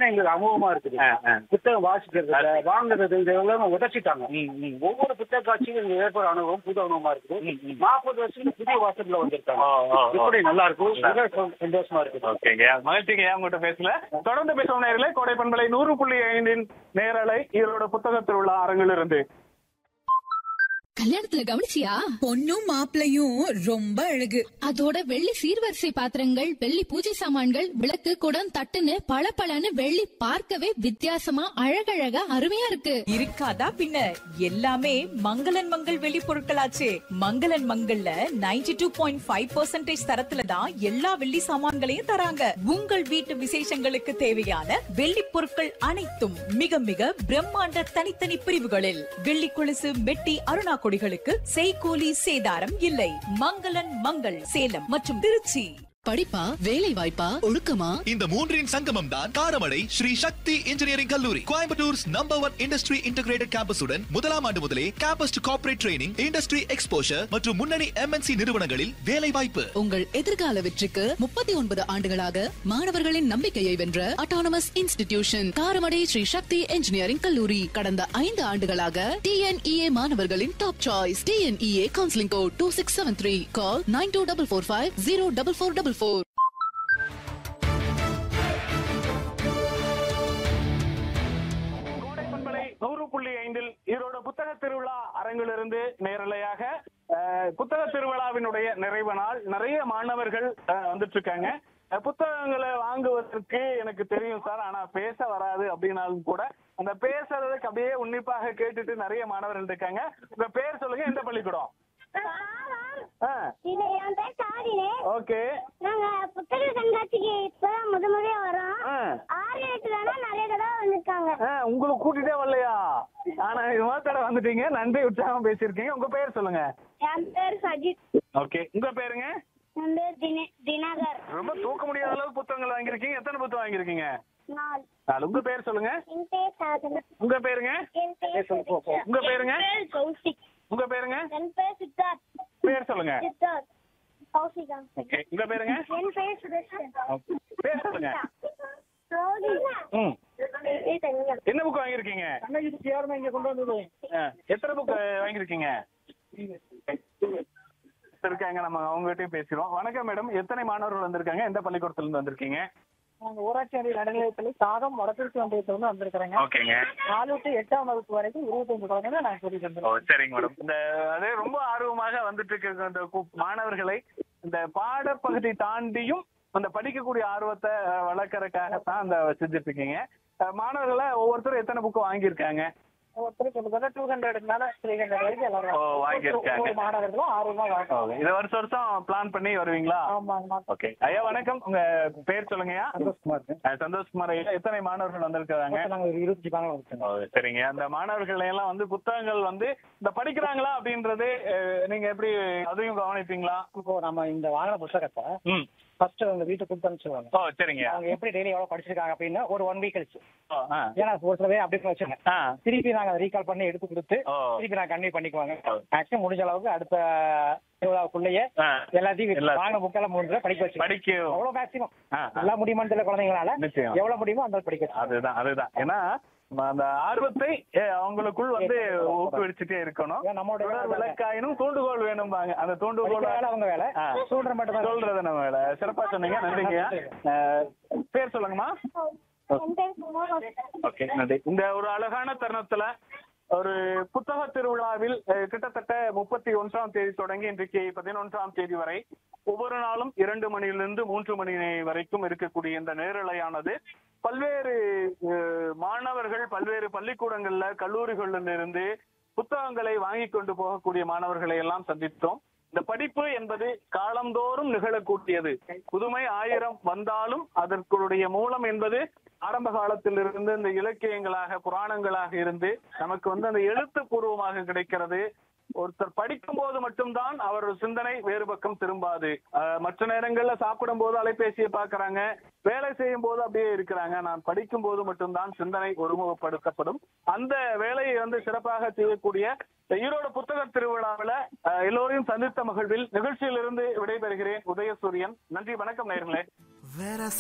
எல்லாமே எங்களுக்கு அமோகமா இருக்குது ஆ, ஆ. புத்தகம் வாசிக்கிறது வாங்குறது இது எல்லாமே உதச்சிட்டாங்க ம், ம். ஒவ்வொரு புத்தக காட்சியும் எங்களுக்கு ஏற்பட அனுபவம் புது அனுபவமா இருக்குது ம், ம். நாற்பது வருஷத்துக்கு புதிய வாசல்ல வந்திருக்காங்க ஓ, ஓ, ஓ. இப்படி நல்லா இருக்கும் மிக சந்தோ- சந்தோஷமா இருக்குது ஓகேங்க மகிழ்ச்சிங்க உங்ககிட்ட பேசல தொடர்ந்து பேசுவோம் நேர்களே கோடை பண்பலை நூறு புள்ளி ஐந்தின் நேரலை ஈரோடு புத்தக திருவிழா அரங்கிலிருந்து கல்யாணத்துல கவனிச்சியா பொண்ணும் மாப்பிளையும் ரொம்ப அழகு அதோட வெள்ளி சீர்வரிசை பாத்திரங்கள் வெள்ளி பூஜை சாமான்கள் விளக்கு குடம் தட்டுன்னு பளபளன்னு வெள்ளி பார்க்கவே வித்தியாசமா அழகழகா அருமையா இருக்கு இருக்காதா பின்ன எல்லாமே மங்களன் மங்கள் வெளி பொருட்களாச்சே மங்களன் மங்கள்ல 92.5% டூ பாயிண்ட் ஃபைவ் பர்சன்டேஜ் தரத்துல தான் எல்லா வெள்ளி சாமான்களையும் தராங்க உங்கள் வீட்டு விசேஷங்களுக்கு தேவையான வெள்ளி பொருட்கள் அனைத்தும் மிக மிக பிரம்மாண்ட தனித்தனி பிரிவுகளில் வெள்ளி கொலுசு மெட்டி அருணா கொடிகளுக்கு செய்கூலி சேதாரம் இல்லை மங்களன் மங்கள் சேலம் மற்றும் திருச்சி படிப்பா வேலை வாய்ப்பா ஒழுக்கமா இந்த மூன்றின் சங்கமம் தான் காரமடை ஸ்ரீ சக்தி இன்ஜினியரிங் கல்லூரி கோயம்புத்தூர்ஸ் நம்பர் ஒன் இண்டஸ்ட்ரி இன்டகிரேட்டட் கேம்பஸுடன் முதலாம் ஆண்டு முதலே campus to corporate training industry exposure மற்றும் முன்னணி எம்என்சி நிறுவனங்களில் வேலை வாய்ப்பு உங்கள் எதிர்கால வெற்றிக்கு முப்பத்தி ஒன்பது ஆண்டுகளாக மாணவர்களின் நம்பிக்கையை வென்ற autonomous institution Karamadai Sri Sakthi engineering கல்லூரி கடந்த ஐந்து ஆண்டுகளாக டிஎன்இஏ மாணவர்களின் top choice TNEA counselling code two six seven three call nine two double four five zero double four double four கோடை பண்பலை நூறு புள்ளி ஐந்தில் ஈரோடு புத்தக திருவிழா அரங்கிலிருந்து நேரலையாக அஹ், புத்தக திருவிழாவினுடைய நிறைவு நாள் நிறைய மாணவர்கள் அஹ், வந்துட்டு இருக்காங்க அஹ், புத்தகங்களை வாங்குவதற்கு எனக்கு தெரியும் சார் ஆனா பேச வராது அப்படின்னாலும் கூட அந்த பேசுறதுக்கு அப்படியே உன்னிப்பாக கேட்டுட்டு நிறைய மாணவர்கள் இருக்காங்க உங்க பேர் சொல்லுங்க எந்த பள்ளிக்கூடம் இது என் பேர் சாரினே ஓகே நாங்க புத்தக கண்காட்சிக்கு இப்பதான் முத முறையா வரோம் ஆறு எட்டு தானே நிறைய தடவை வந்திருக்காங்க உங்களுக்கு கூட்டிட்டே வரலையா ஆனா இது மாதிரி தடவை வந்துட்டீங்க நன்றி உற்சாகம் பேசியிருக்கீங்க உங்க பேர் சொல்லுங்க என் பேர் சஜித் ஓகே உங்க பேருங்க என் பேர் தினே தினகர் ரொம்ப தூக்க முடியாத அளவு புத்தகங்கள் வாங்கியிருக்கீங்க எத்தனை புத்தகம் வாங்கியிருக்கீங்க நாள் நாலு உங்க பேர் சொல்லுங்க என் பேர் சாதனா உங்க பேருங்க என் பேர் சுபிக்ஷா. உங்க பேருங்க? என் பேர் கௌசிக் உங்க பேருங்க என் பேர் சித்தார்த் பேர் சொல்லுங்க சித்தார்த் கௌசிகா ஓகே உங்க பேருங்க என் பேர் சுதர்ஷன் பேர் சொல்லுங்க ரோஹி ம் என் பேர் தனியா என்ன புக் வாங்கியிருக்கீங்க இங்க கொண்டு வந்தது ஆ, எத்தனை புக் வாங்கியிருக்கீங்க இருக்காங்க நம்ம அவங்ககிட்டயும் பேசிடுவோம் வணக்கம் மேடம் எத்தனை மாணவர்கள் வந்திருக்காங்க எந்த பள்ளிக்கூடத்துல இருந்து வந்திருக்கீங்க நாங்க ஊராட்சி அணி நடுநிலையப்பள்ளி சாதம் வடத்திற்கு ஒன்றியத்துல இருந்து வந்திருக்கிறேங்க ஓகேங்க நாலு டு எட்டாம் வகுப்பு வரைக்கும் இருபத்தஞ்சு குழந்தைங்க நான் சொல்லி ஓ தந்துருக்கேன் சரிங்க மேடம் இந்த அதே ரொம்ப ஆர்வமாக வந்துட்டு இருக்க இந்த கு- மாணவர்களை இந்த பாடப்பகுதி தாண்டியும் அந்த படிக்கக்கூடிய ஆர்வத்தை அஹ், வளர்க்கறதுக்காகத்தான் அந்த செஞ்சுட்டு இருக்கீங்க அஹ், மாணவர்களை ஒவ்வொருத்தரும் எத்தனை புக்கு வாங்கியிருக்காங்க ஒருத்தருக்கு கிட்டத்தட்ட டூ ஹண்ட்ரட் மேல த்ரீ ஹண்ட்ரட் வரைக்கும் எல்லாரும் ஓ, வாங்கியிருக்காங்க. ஒவ்வொரு மாணவர்களும் ஆர்வமா வாங்க இதை வருஷம் வருஷம் பிளான் பண்ணி வருவீங்களா ஆமாங்கம்மா ஓகே ஐயா வணக்கம் உங்க பேர் சொல்லுங்கய்யா சந்தோஷகுமார் அஹ், சந்தோஷ்குமார் ஐயா எத்தனை மாணவர்கள் வந்திருக்காங்க நாங்க ஒரு இருபத்தஞ்சு மாணவர்கள் இருக்கோம் ஓ, சரிங்க அந்த மாணவர்கள் எல்லாம் வந்து புத்தகங்கள் வந்து இந்த படிக்கிறாங்களா அப்படின்றது அஹ், நீங்க எப்படி அதையும் கவனிப்பீங்களா இப்போ நம்ம இந்த வாங்கின புத்தகத்தை ம் ஃபர்ஸ்ட் அவங்க வீட்டுக்கு கொடுத்து அனுப்பிச்சுடுவாங்க ஓ சரிங்க அவங்க எப்படி டெய்லி எவ்வளவு படிச்சிருக்காங்க அப்படின்னு ஒரு ஒன் வீக் கழிச்சு ஓ, ஆ. ஏன்னா ஒரு சில பேர் அப்படி வச்சிருக்கேன் ஆ திருப்பி நாங்க அதை ரீகால் பண்ணி எடுத்து கொடுத்து ஓ. திருப்பி நாங்க கன்வே பண்ணிக்குவாங்க ஓ. மேக்ஸிமம் முடிஞ்ச அளவுக்கு அடுத்த திருவிழாவுக்குள்ளேயே ஆ. எல்லாத்தையும் எல்லா- வாங்க புக்கெல்லாம் முடிஞ்சு படிக்க வச்சு படிக்க அவ்வளவு மேக்ஸிமம் ஆ, ஆ. எல்லாம் முடியுமான்னு தெரியல குழந்தைங்களால நிச்சயம். எவ்வளவு முடியுமோ அந்த அளவுக்கு படிக்க வச்சு. அதுதான் அதுதான் ஏன்னா ம- அந்த ஆர்வத்தை ஏ, அவங்களுக்குள் வந்து ஊக்குவிச்சுட்டே இருக்கணும் ஏன் நம்மளோட வேலை தொடர் அதானே. விளக்காயினும் தூண்டுகோல் வேணும்பாங்க அந்த தூண்டுகோல் படிக்கிற வேலை அவங்க வேலை ஆ. சொல்ற மட்டும் தான் சொல்றது நம்ம வேலை சிறப்பா சொன்னீங்க நன்றிங்க அஹ், பேர் சொல்லுங்கம்மா என் பேர் குமார் ஓகே நன்றி இந்த ஒரு அழகான தருணத்துல ஒரு புத்தக திருவிழாவில் அஹ், கிட்டத்தட்ட முப்பத்தி ஒன்றாம் தேதி தொடங்கி இன்றைக்கு பதினொன்றாம் தேதி வரை ஒவ்வொரு நாளும் இரண்டு மணியிலிருந்து மூன்று மணி வரைக்கும் இருக்கக்கூடிய இந்த நேரலையானது பல்வேறு அஹ், மாணவர்கள் பல்வேறு பள்ளிக்கூடங்கள்ல கல்லூரிகள்ல இருந்து புத்தகங்களை வாங்கி கொண்டு போகக்கூடிய மாணவர்களை எல்லாம் சந்தித்தோம் இந்த படிப்பு என்பது காலந்தோறும் நிகழக்கூடியது புதுமை ஆயிரம் வந்தாலும் அதற்குடைய மூலம் என்பது ஆரம்ப காலத்திலிருந்து இந்த இலக்கியங்களாக புராணங்களாக இருந்து நமக்கு வந்து அந்த எழுத்துப்பூர்வமாக கிடைக்கிறது ஒருத்தர் படிக்கும் போது மட்டும்தான் அவர் சிந்தனை வேறு பக்கம் திரும்பாது அஹ், மற்ற நேரங்கள்ல சாப்பிடும் போது அலைபேசியை பாக்குறாங்க வேலை செய்யும் போது அப்படியே இருக்கிறாங்க நான் படிக்கும் போது மட்டும்தான் சிந்தனை ஒருமுகப்படுத்தப்படும் அந்த வேலையை வந்து சிறப்பாக செய்யக்கூடிய இந்த ஈரோடு புத்தக திருவிழாவில் அஹ், எல்லோரையும் சந்தித்த மகிழ்வில் நிகழ்ச்சியிலிருந்து விடைபெறுகிறேன் உதயசூரியன் நன்றி வணக்கம் நேயர்களே Vera